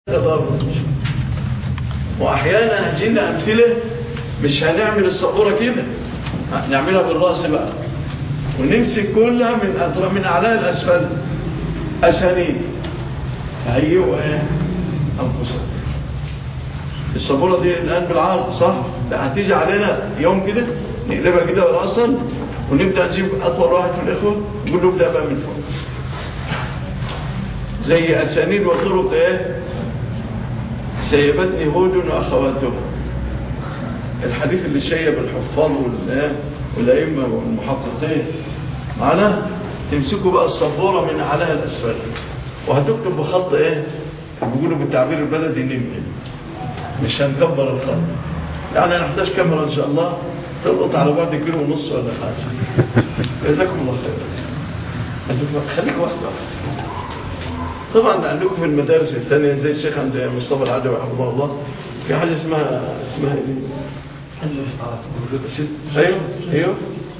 تضرج واحيانا هتجينا امثله مش هنعمل السبوره كده نعملها بالراس بقى ونمسك كلها من اطراف من اعلى الاسفل اسانيد هيئوا ايه انفسهم السبوره دي الان بالعرض صح ده هتيجي علينا يوم كده نقلبها كده راسا ونبدا نجيب اطول واحد في الاخوه نقول له ابدا بقى من فوق زي اسانيد وطرق ايه سيبتني هود واخواتها الحديث اللي شيب الحفاظ والائمه والمحققين معنا تمسكوا بقى السبوره من اعلاها الاسفل وهتكتب بخط ايه بيقولوا بالتعبير البلدي نمي مش هنكبر الخط يعني هنحتاج كاميرا ان شاء الله تلقط على بعد كيلو ونص ولا حاجه جزاكم الله خير خليك واحده واحده طبعا عندكم في المدارس الثانيه زي الشيخ عند مصطفى العدوي حفظه الله في حاجه اسمها اسمها ايه ايوه ايوه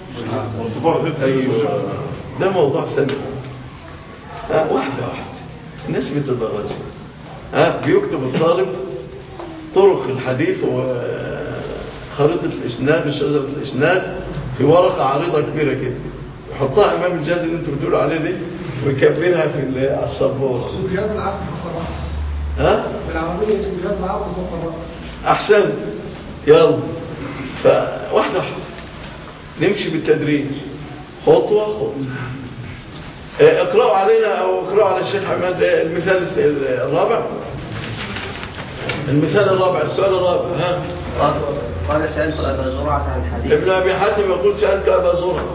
ايوه ده موضوع ثاني آه واحده واحده الناس بتتدرج ها بيكتب الطالب طرق الحديث وخريطه الاسناد وشجره الاسناد في ورقه عريضه كبيره كده يحطها امام الجهاز اللي انتوا بتقولوا عليه ده ويكبرها في السبوره جهاز العقد فوق الراس ها بالعربيه اسمه جهاز العقد فوق الراس احسن يلا فواحده واحده نمشي بالتدريج خطوه خطوه اقرأوا علينا او اقرأوا على الشيخ حماد المثال الرابع المثال الرابع السؤال الرابع ها قال سألت أبا زرعة عن حديث ابن ابي حاتم يقول سألت ابا زرعة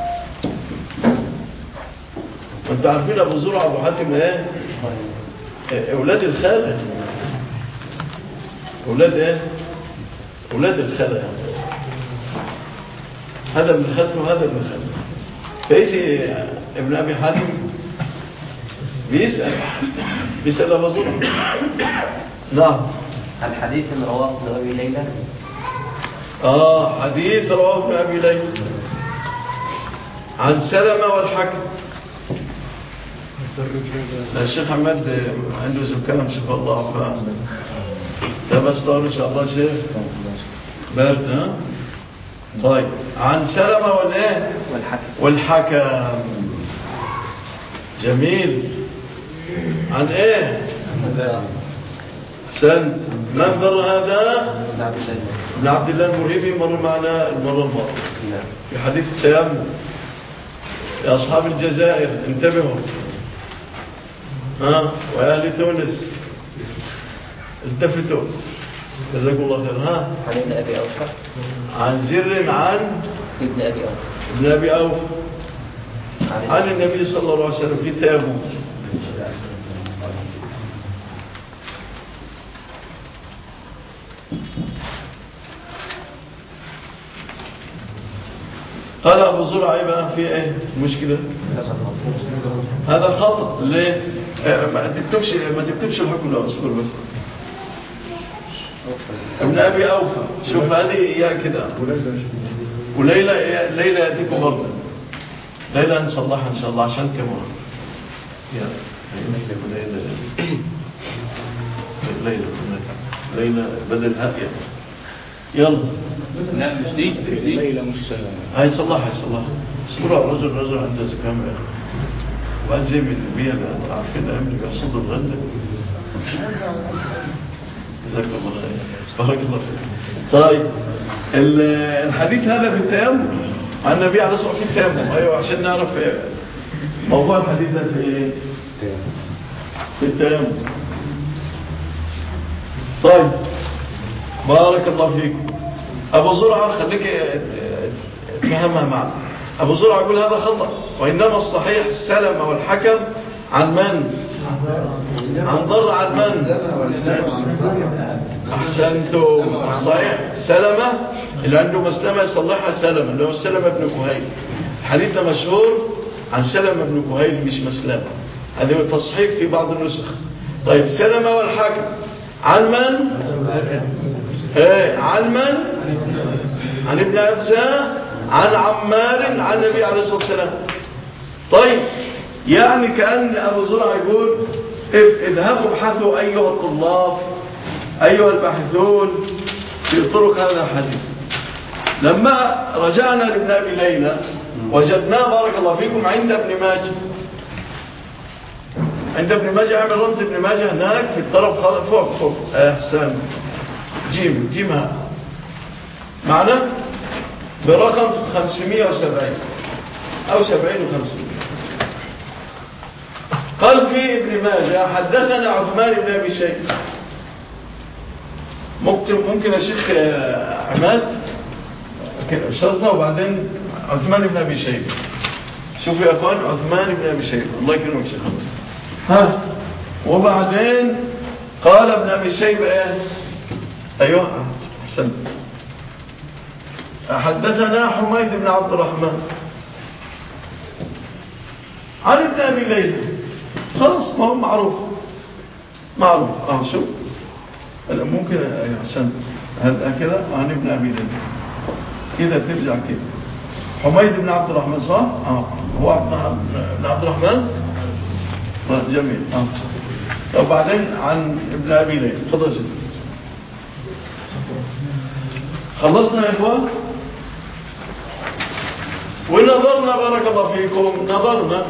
وانت عارفين ابو زرعة ابو حاتم ايه اولاد الخالة اولاد ايه اولاد الخالة هذا ابن خالته وهذا ابن خالته فيجي ابن ابي حاتم بيسأل بيسأل ابو زرعة نعم عن حديث رواه ابن أبي ليلى آه حديث رواه ابن أبي ليلى عن سلمة والحكم الشيخ حماد عنده زكام ان شاء الله ف ده بس طول ان شاء الله شيخ برد ها طيب عن سلمة والايه والحكم والحكم جميل عن ايه سن من ذر هذا ابن أبي ليلى ابن عبد الله المريبي مر معنا المرة الماضية نعم في حديث التيمم يا أصحاب الجزائر انتبهوا ها وأهل تونس التفتوا جزاكم الله خير ها عن ابن أبي أوفى عن زر عن ابن أبي أوفى ابن أبي أوف عن عن النبي صلى الله عليه وسلم في التيمم قال أبو زرع إيه بقى في إيه مشكلة هذا خطأ ليه آه، ما تكتبش ما تكتبش الحكم لو اصبر بس ابن ابي اوفى شوف هذه يا كده وليلى ليلى ياتيكم برضه ليلى نصلحها ان شاء الله عشان كمان يا ليلى ليلى ليلى بدل هائية يلا لا مش دي ليلى مش هاي صلحها هاي صلحها اصبروا على الرجل رجل عنده زكام يا اخي وقال زي من البيئة اللي عارفين الايام اللي بيحصدوا الغلة جزاك الله خير بارك الله فيك طيب ال- الحديث هذا في التيمم عن النبي عليه الصلاه والسلام في التيمم ايوه عشان نعرف إيه. موضوع الحديث ده في ايه في التيمم طيب بارك الله فيك ابو زرعه خليك اه، تفهمها معنا ابو زرعه يقول هذا خطا وانما الصحيح السلم والحكم عن من عن ضر عن من احسنتم الصحيح سلمة اللي عنده مسلمة يصلحها سلمة اللي هو سلمة بن كهيل الحديث ده مشهور عن سلمة بن كهيل مش مسلمة هذا هو التصحيح في بعض النسخ طيب سلمة والحاكم عن من ايه عن من عن ابن أبزة عن عمار عن النبي عليه الصلاة والسلام طيب يعني كأن أبو زرع يقول اذ- اذهبوا ابحثوا أيها الطلاب أيها الباحثون في طرق هذا الحديث لما رجعنا لابن أبي ليلى وجدناه بارك الله فيكم عند ابن ماجه عند ابن ماجه عمل رمز ابن ماجه هناك في الطرف خالص فوق فوق احسن جيم جيم ها معنا برقم 570 او 70 و50 قال في ابن ماجه حدثنا عثمان بن ابي شيخ ممكن ممكن يا شيخ آه، عماد كده شرطه وبعدين عثمان بن ابي شيخ شوفوا يا اخوان عثمان بن ابي شيخ الله يكرمك شيخ ها وبعدين قال ابن ابي شيبه ايه ايوه احسنت حدثنا حميد بن عبد الرحمن عن ابن ابي ليلى خلاص ما هو معروف معروف اه شوف هلا ممكن أيوة، احسنت هذا كده عن ابن ابي ليلى كده ترجع كده حميد بن عبد الرحمن صح اه هو عبد بن عبد الرحمن آه، جميل اه وبعدين عن ابن ابي ليلى تفضل يا سيدي. خلصنا يا اخوان ونظرنا بارك الله فيكم نظرنا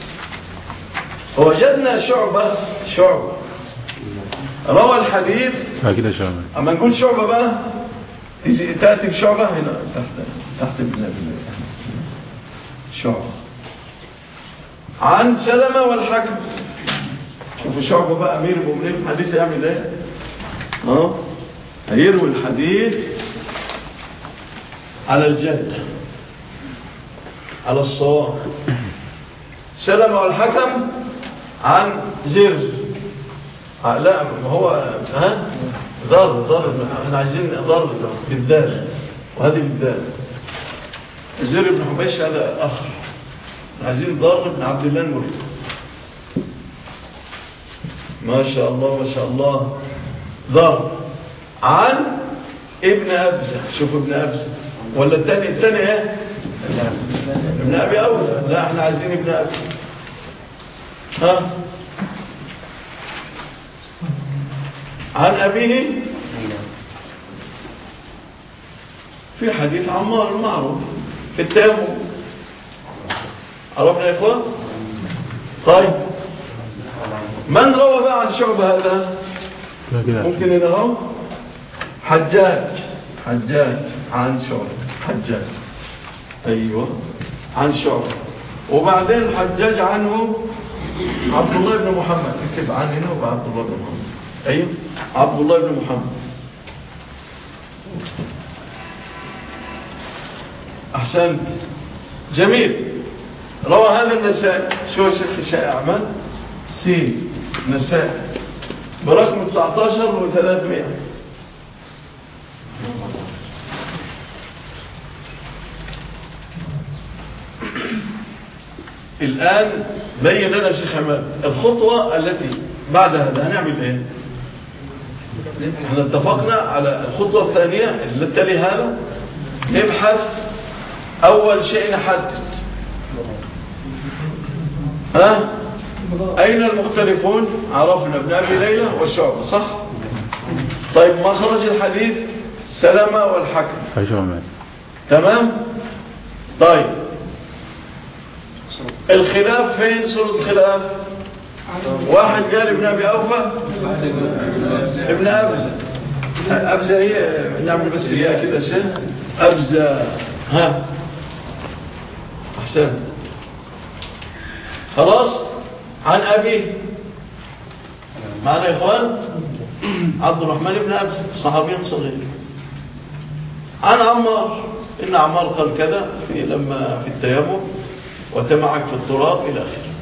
ووجدنا شعبة شعبة روى الحديث كده شامل اما نقول شعبة بقى تيجي تأتي بشعبة هنا تحت تحت ابن ابي ليلى شعبة عن سلمة والحكم شوفوا شعبة بقى أمير المؤمنين الحديث يعمل ايه اه هيروي الحديث على الجد على الصواب سلمة والحكم عن زر آه لا ما هو ها ضر ضر احنا عايزين ضر بالذات وهذه بالذات زر بن حبيش هذا اخر عايزين ضر بن عبد الله المريد ما شاء الله ما شاء الله ضر عن ابن أبزة شوف ابن أبزة ولا الثاني الثاني ايه ابن أبي أوزة لا احنا عايزين ابن أبزة ها عن أبيه في حديث عمار المعروف في التيمم عرفنا يا إخوان طيب من روى بقى عن شعبة هذا لا كده ممكن إذا هو حجاج حجاج عن شعبة حجاج أيوة عن شعبة وبعدين الحجاج عنه عبد الله بن محمد اكتب عن هنا وعبد الله بن محمد أيوة عبد الله بن محمد أحسن جميل روى هذا النسائي شو الشيخ الشائع أعمال سي نسائي برقم 19 و300 الآن بين لنا شيخ حماد الخطوة التي بعد هذا هنعمل ايه احنا اتفقنا على الخطوة الثانية اللي تلي هذا نبحث أول شيء نحدد ها أين المختلفون عرفنا ابن أبي ليلى والشعبة صح طيب مخرج الحديث سلمة والحكم أي شامل تمام طيب الخلاف فين صورة الخلاف واحد قال ابن أبي أوفى ابن أبزة أبزة هي نعمل بس هي كده شيء أبزة ها أحسن خلاص عن أبي معنا يا إخوان عبد الرحمن بن أبزة صحابي صغير عن عمار إن عمار قال كذا في لما في التيمم وتمعك في التراب إلى آخره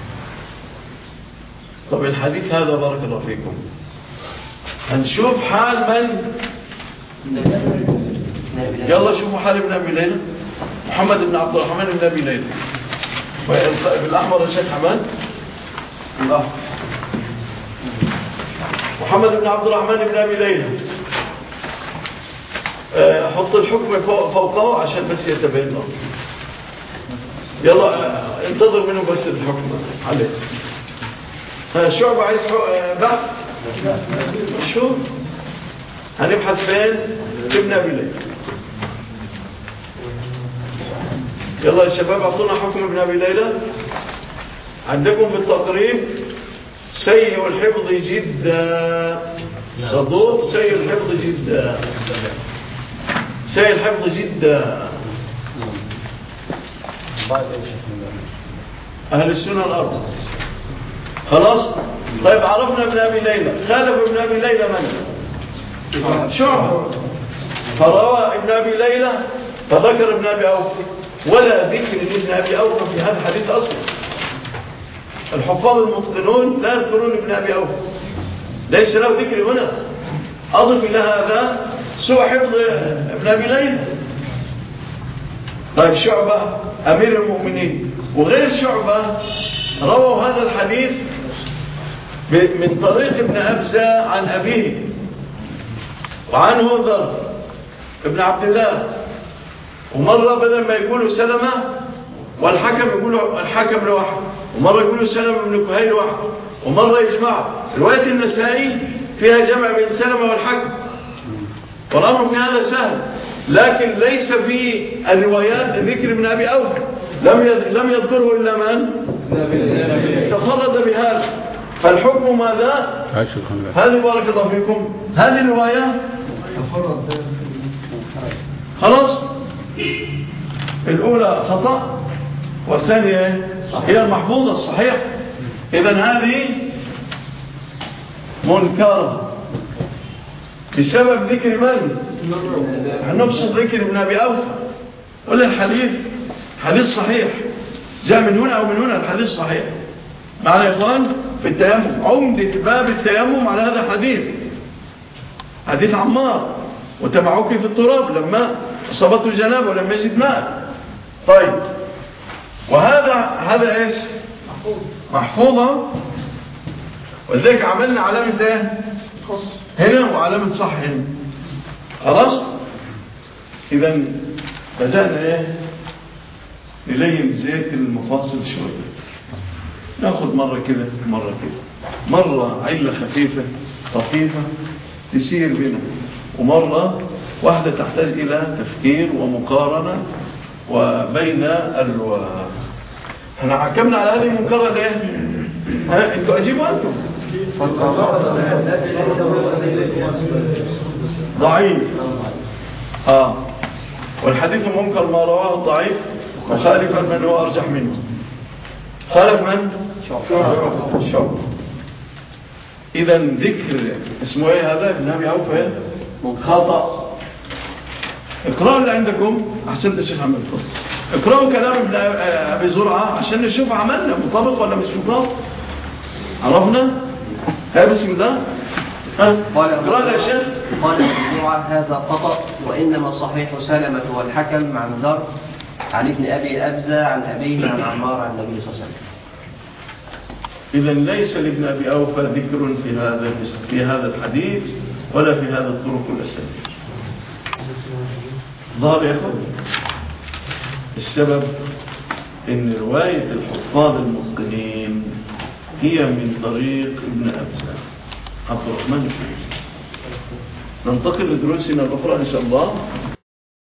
طب الحديث هذا بارك الله فيكم هنشوف حال من يلا شوفوا حال ابن أبي ليلى محمد بن عبد الرحمن بن أبي ليلى بالأحمر يا شيخ حماد بالأحمر محمد بن عبد الرحمن بن أبي ليلى آه، حط الحكم فوق فوقه عشان بس يتبين له يلا آه، انتظر منه بس الحكم عليه ها شعب عايز حق- آه، بحث شو هنبحث فين في ابن ابي ليلى يلا يا شباب اعطونا حكم ابن ابي ليلى عندكم في التقريب سيء الحفظ جدا صدوق سيء الحفظ جدا سيء الحفظ جدا أهل السنة الأرض خلاص طيب عرفنا ابن أبي ليلى خالف ابن أبي ليلى من شعبة فروى ابن أبي ليلى فذكر ابن أبي أوف ولا ذكر لابن أبي أوف في هذا الحديث أصلا الحفاظ المتقنون لا يذكرون ابن أبي أوف ليس له ذكر هنا أضف إلى هذا سوء حفظ ابن أبي ليلى طيب شعبة أمير المؤمنين وغير شعبة رووا هذا الحديث ب- من طريق ابن أبزة عن أبيه وعنه ذر ابن عبد الله ومرة بدل ما يقولوا سلمة والحكم يقولوا الحكم لوحده ومرة يقولوا سلمة بن كهيل لوحده ومرة يجمع رواية النسائي فيها جمع بين سلمة والحكم والأمر في هذا سهل لكن ليس في الروايات ذكر ابن أبي أوف لم يذ- لم يذكره إلا من تفرد بهذا فالحكم ماذا عايش الخمسة هذه بارك الله فيكم هذه الرواية خلاص الأولى خطأ والثانية هي المحفوظة الصحيح إذا هذه منكرة بسبب ذكر من؟ نقصد ذكر ابن أبي أوفى ولا الحديث حديث صحيح جاء من هنا أو من هنا الحديث صحيح معنا يا إخوان في التيمم عمدة باب التيمم على هذا الحديث حديث عمار وتبعوك في التراب لما أصابته الجنابة ولم يجد ماء طيب وهذا هذا ايش محفوظة ولذلك عملنا علامة ايه هنا وعلامة صح هنا خلاص اذا بدأنا ايه نلين زيت المفاصل شوية ناخد مرة كده مرة كده مرة علة خفيفة طفيفة تسير بنا ومرة واحدة تحتاج إلى تفكير ومقارنة وبين ال احنا حكمنا على هذه المنكرة ليه؟ ها انتوا اجيبوا انتم ضعيف اه والحديث المنكر ما رواه الضعيف مخالفا من هو ارجح منه خالف من؟ شعب اذا ذكر اسمه ايه هذا ابن ابي عوف ايه؟ خطأ اقرأوا اللي عندكم احسنت يا شيخ محمد فضل اقرأوا كلام ابن ابي زرعه عشان نشوف عملنا مطابق ولا مش مطابق عرفنا ها بسم الله ها قال اقرأ يا شيخ قال المجموعة هذا خطأ وإنما الصحيح سلمة والحكم عن ذر عن ابن أبي أبزة عن أبيه عن عمار عن النبي صلى الله عليه وسلم إذا ليس لابن أبي أوفى ذكر في هذا في هذا الحديث ولا في هذا الطرق والأساليب ظهر يا أخوان السبب إن رواية الحفاظ المتقنين هي من طريق ابن أبزة عبد الرحمن الحديث ننتقل لدروسنا الأخرى إن شاء الله